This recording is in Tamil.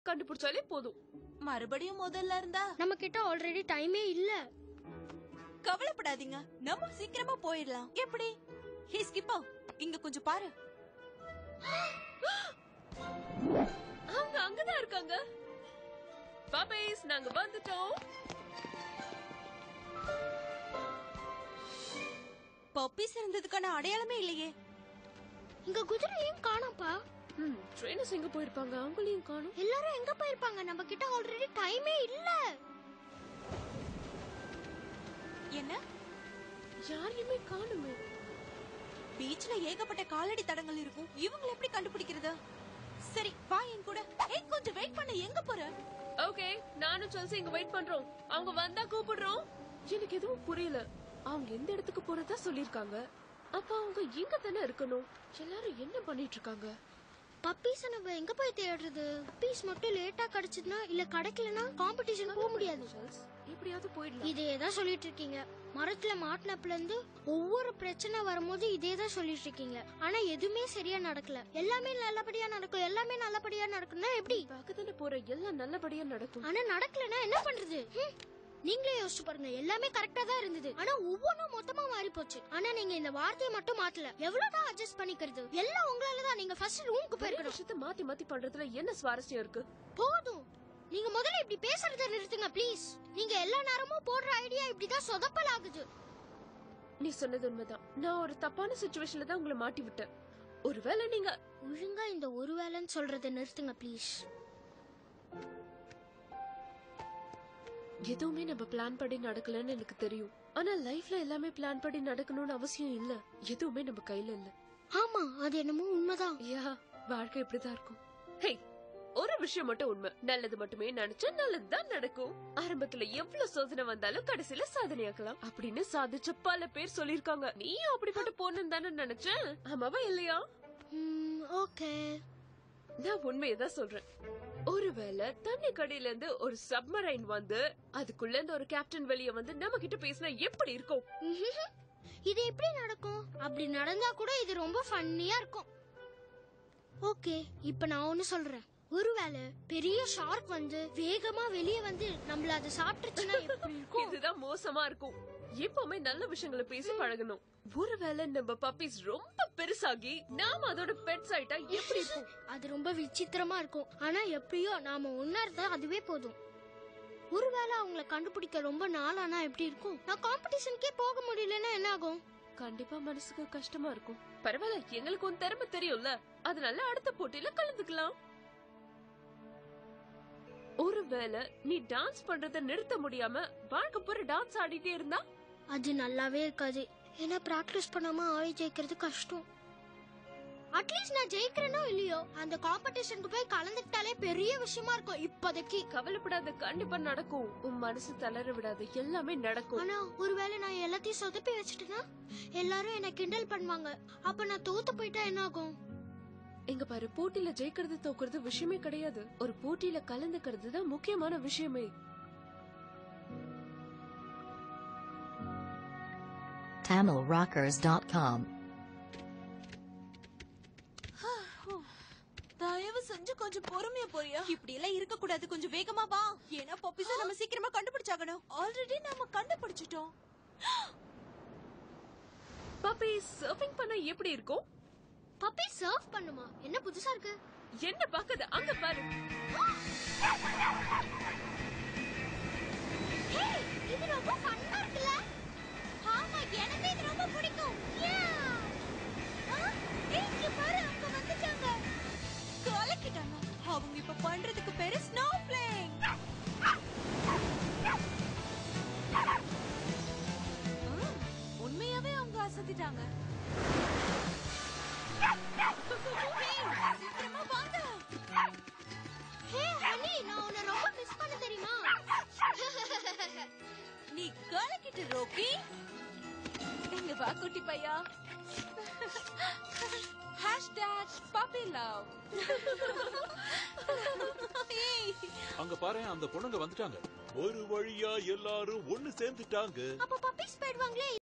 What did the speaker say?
கண்டுபிடிச்சாலே போதும் மறுபடியும் முதல்ல இருந்தா நம்ம கிட்ட ஆல்ரெடி டைமே இல்ல கவலைப்படாதீங்க நம்ம சீக்கிரமா போயிடலாம் எப்படி ஹே ஸ்கிப்பா இங்க கொஞ்சம் பாரு அவங்க அங்கதான் இருக்காங்க பாபேஸ் நாங்க வந்துட்டோம் பப்பீஸ் இருந்ததுக்கான அடையாளமே இல்லையே இங்க குதிரையும் காணோம்ப்பா ம் ட்ரெயினர்ஸ் எங்க போயிருப்பாங்க அவங்களையும் காணும் எல்லாரும் எங்க போயிருப்பாங்க நம்ம கிட்ட ஆல்ரெடி டைமே இல்ல என்ன யாரையுமே காணுமே பீச்ல ஏகப்பட்ட காலடி தடங்கள் இருக்கும் இவங்களை எப்படி கண்டுபிடிக்கிறது சரி வா என் கூட ஏய் கொஞ்சம் வெயிட் பண்ண எங்க போற ஓகே நானும் செல்சி இங்க வெயிட் பண்றோம் அவங்க வந்தா கூப்பிடுறோம் எனக்கு எதுவும் புரியல அவங்க எந்த இடத்துக்கு போறதா சொல்லிருக்காங்க அப்ப அவங்க இங்க தானே இருக்கணும் எல்லாரும் என்ன பண்ணிட்டு இருக்காங்க பப்பீஸ் நம்ம எங்க போய் தேடுறது பப்பீஸ் மட்டும் லேட்டா கிடைச்சதுன்னா இல்ல கிடைக்கலனா காம்படிஷன் போக முடியாது செல்ஸ் எப்படியாவது போயிடலாம் இதே தான் சொல்லிட்டு இருக்கீங்க மரத்துல மாட்டினப்புல இருந்து ஒவ்வொரு பிரச்சனை வரும்போது இதே தான் சொல்லிட்டு இருக்கீங்க ஆனா எதுவுமே சரியா நடக்கல எல்லாமே நல்லபடியா நடக்கும் எல்லாமே நல்லபடியா நடக்கும்னா எப்படி பக்கத்துல போற எல்லாம் நல்லபடியா நடக்கும் ஆனா நடக்கலனா என்ன பண்றது ஹம்? நீங்களே யோசிச்சு பாருங்க எல்லாமே கரெக்டா தான் இருந்தது ஆனா ஒவ்வொன்றும் மொத்தமா மாறி போச்சு ஆனா நீங்க இந்த வார்த்தையை மட்டும் மாத்தல எவ்வளவுதான் அட்ஜஸ்ட் பண்ணிக்கிறது எல்லாம் உங்களால தான் நீங்க ஃபர்ஸ்ட் ரூமுக்கு ஒரே போயிருக்கணும் விஷயத்த மாத்தி மாத்தி பண்றதுல என்ன சுவாரஸ்யம் இருக்கு போதும் நீங்க முதல்ல இப்படி பேசுறத நிறுத்துங்க ப்ளீஸ் நீங்க எல்லா நேரமும் போடுற ஐடியா இப்படிதான் சொதப்பல் ஆகுது நீ சொன்னது உண்மைதான் நான் ஒரு தப்பான சுச்சுவேஷன்ல தான் உங்களை மாட்டி விட்டேன் ஒருவேளை நீங்க ஒழுங்கா இந்த ஒரு வேலைன்னு சொல்றத நிறுத்துங்க ப்ளீஸ் எதுவுமே நம்ம பிளான் படி நடக்கலன்னு எனக்கு தெரியும் ஆனா லைஃப்ல எல்லாமே பிளான் படி நடக்கணும்னு அவசியம் இல்ல எதுவுமே நம்ம கையில இல்ல ஆமா அது என்னமோ உண்மைதான் யா வாழ்க்கை இப்படிதான் இருக்கும் ஹே ஒரு விஷயம் மட்டும் உண்மை நல்லது மட்டுமே நினைச்சா நல்லதுதான் நடக்கும் ஆரம்பத்துல எவ்வளவு சோதனை வந்தாலும் கடைசியில சாதனையாக்கலாம் அப்படின்னு சாதிச்ச பல பேர் சொல்லிருக்காங்க நீயும் அப்படிப்பட்ட பொண்ணுன்னு தானே நினைச்சேன் ஆமாவா இல்லையா ஓகே நான் உண்மையதான் சொல்றேன் ஒருவேளை தண்ணி கடையில இருந்து ஒரு சப்மரைன் வந்து அதுக்குள்ள இருந்து ஒரு கேப்டன் வெளிய வந்து நம்ம கிட்ட பேசினா எப்படி இருக்கும் இது எப்படி நடக்கும் அப்படி நடந்தா கூட இது ரொம்ப ஃபன்னியா இருக்கும் ஓகே இப்ப நான் ஒண்ணு சொல்றேன் ஒருவேளை பெரிய ஷார்க் வந்து வேகமா வெளியே வந்து நம்மள அதை சாப்பிட்டுச்சுன்னா எப்படி இருக்கும் இதுதான் மோசமா இருக்கும் எப்பவுமே நல்ல விஷயங்களை பேசி பழகணும் ஒருவேளை நம்ம பப்பீஸ் ரொம்ப பெருசாகி நாம அதோட பெட்ஸ் ஆயிட்டா எப்படி இருக்கும் அது ரொம்ப விசித்திரமா இருக்கும் ஆனா எப்படியோ நாம உணர்ந்தா அதுவே போதும் ஒருவேளை அவங்கள கண்டுபிடிக்க ரொம்ப நாளானா எப்படி இருக்கும் நான் காம்படிஷனுக்கே போக முடியலன்னா என்ன ஆகும் கண்டிப்பா மனசுக்கு கஷ்டமா இருக்கும் பரவாயில்ல எங்களுக்கு உன் திறமை தெரியும்ல அதனால அடுத்த போட்டியில கலந்துக்கலாம் ஒருவேளை நீ டான்ஸ் பண்றத நிறுத்த முடியாம வாழ்க்கை பூரா டான்ஸ் ஆடிட்டே இருந்தா அது நல்லாவே இருக்காது ஏன்னா பிராக்டிஸ் பண்ணாம ஆவி ஜெயிக்கிறது கஷ்டம் அட்லீஸ்ட் நான் ஜெயிக்கிறேனோ இல்லையோ அந்த காம்படிஷனுக்கு போய் கலந்துக்கிட்டாலே பெரிய விஷயமா இருக்கும் இப்போதைக்கு கவலைப்படாத கண்டிப்பா நடக்கும் உன் மனசு தளர விடாத எல்லாமே நடக்கும் ஆனா ஒருவேளை நான் எல்லாத்தையும் சொதப்பி வச்சுட்டேன்னா எல்லாரும் என்ன கிண்டல் பண்ணுவாங்க அப்ப நான் தோத்து போயிட்டா என்ன ஆகும் எங்க பாரு போட்டியில ஜெயிக்கிறது தோக்குறது விஷயமே கிடையாது ஒரு போட்டியில கலந்துக்கிறது தான் முக்கியமான விஷயமே TamilRockers.com. தயவு செஞ்சு கொஞ்சம் பொறுமையா போறியா இப்படி எல்லாம் இருக்க கூடாது கொஞ்சம் வேகமா வா ஏன்னா பப்பீஸ நம்ம சீக்கிரமா கண்டுபிடிச்சாகணும் ஆல்ரெடி நாம கண்டுபிடிச்சிட்டோம் பாப்பி சர்ஃபிங் பண்ண எப்படி இருக்கும் பப்பி சர்வ் பண்ணுமா என்ன புதுசா இருக்கு என்ன பாக்குது அங்க பாரு ஹேய், இது ரொம்ப ஃபன்னா இருக்குல்ல ஆமா எனக்கு இது ரொம்ப பிடிக்கும் Yeah. ஆ, ஏய், இங்க பாரு அங்க வந்துட்டாங்க கலக்கிட்டாங்க அவங்க இப்ப பண்றதுக்கு பேரு ஸ்னோ பிளேயிங் உண்மையாவே அவங்க அசத்திட்டாங்க Hey, சீக்கிரமா வாங்க ஹே ஹனி நான் உன்னை ரொம்ப மிஸ் பண்ண தெரியுமா நீ கலக்கிட்டு ரோக்கி எங்க வா குட்டி பையா ஹேஷ்டேக் பப்பி லவ் அங்க பாரு அந்த பொண்ணுங்க வந்துட்டாங்க ஒரு வழியா எல்லாரும் ஒண்ணு சேர்ந்துட்டாங்க அப்ப பப்பீஸ் போயிடுவாங்களே